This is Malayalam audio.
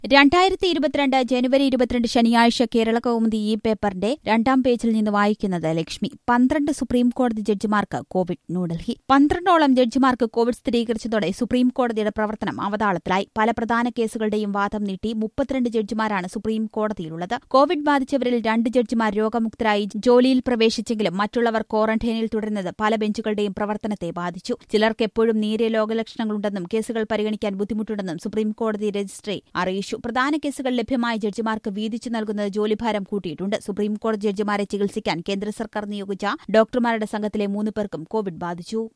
രണ്ടായിരത്തി ഇരുപത്തിരണ്ട് ജനുവരി ഇരുപത്തിരണ്ട് ശനിയാഴ്ച കേരള കൗമുദി ഈ പേപ്പറിന്റെ രണ്ടാം പേജിൽ നിന്ന് വായിക്കുന്നത് ലക്ഷ്മി പന്ത്രണ്ട് സുപ്രീം കോടതി ജഡ്ജിമാർക്ക് കോവിഡ് ന്യൂഡൽഹി പന്ത്രണ്ടോളം ജഡ്ജിമാർക്ക് കോവിഡ് സ്ഥിരീകരിച്ചതോടെ സുപ്രീം കോടതിയുടെ പ്രവർത്തനം അവതാളത്തിലായി പല പ്രധാന കേസുകളുടെയും വാദം നീട്ടി മുപ്പത്തിരണ്ട് ജഡ്ജിമാരാണ് സുപ്രീം കോടതിയിലുള്ളത് കോവിഡ് ബാധിച്ചവരിൽ രണ്ട് ജഡ്ജിമാർ രോഗമുക്തരായി ജോലിയിൽ പ്രവേശിച്ചെങ്കിലും മറ്റുള്ളവർ ക്വാറന്റൈനിൽ തുടരുന്നത് പല ബെഞ്ചുകളുടെയും പ്രവർത്തനത്തെ ബാധിച്ചു ചിലർക്ക് എപ്പോഴും നേരിയ രോഗലക്ഷണങ്ങളുണ്ടെന്നും കേസുകൾ പരിഗണിക്കാൻ ബുദ്ധിമുട്ടുണ്ടെന്നും സുപ്രീം കോടതി രജിസ്ട്രി അറിയിച്ചു പ്രധാന കേസുകൾ ലഭ്യമായ ജഡ്ജിമാർക്ക് വീതിച്ചു നൽകുന്നത് ജോലിഭാരം കൂട്ടിയിട്ടുണ്ട് സുപ്രീം കോടതി ജഡ്ജിമാരെ ചികിത്സിക്കാൻ കേന്ദ്ര സർക്കാർ നിയോഗിച്ച ഡോക്ടർമാരുടെ സംഘത്തിലെ മൂന്ന് പേർക്കും കോവിഡ് ബാധിച്ചു